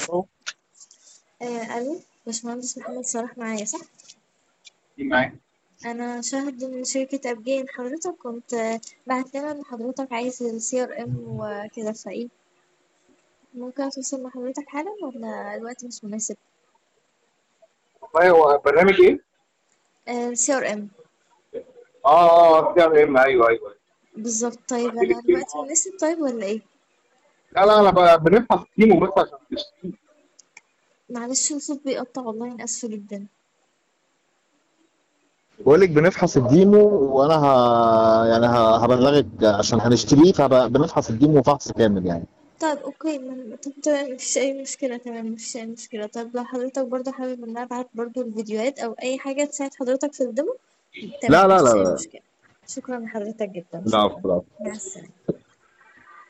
أهو آه الو باشمهندس محمد صلاح معايا صح مين معاك؟ انا شاهد من شركة ابجين حضرتك كنت آه، بعت لنا ان حضرتك عايز السي ار ام وكده فايه ممكن اتواصل مع حضرتك حالا ولا الوقت مش مناسب والله هو برنامج ايه؟ السي ار ام اه اه سي ار ام ايوه ايوه بالظبط طيب عندي انا كتير الوقت اه مناسب طيب ولا ايه لا لا انا ب- بنفحص تيمه بس عشان تشتري معلش الصوت بيقطع والله انا اسفة جدا بقول لك بنفحص الديمو وانا ه... يعني ه... هبلغك عشان هنشتريه فبنفحص الديمو فحص كامل يعني طيب اوكي من... طب تمام مفيش اي مشكلة تمام مفيش اي مشكلة طب لو حضرتك برضه حابب ان انا ابعت برضه الفيديوهات او اي حاجة تساعد حضرتك في الديمو تمام لا لا لا مفيش اي لا مشكلة شكرا لحضرتك جدا لا شكرا لا مع السلامة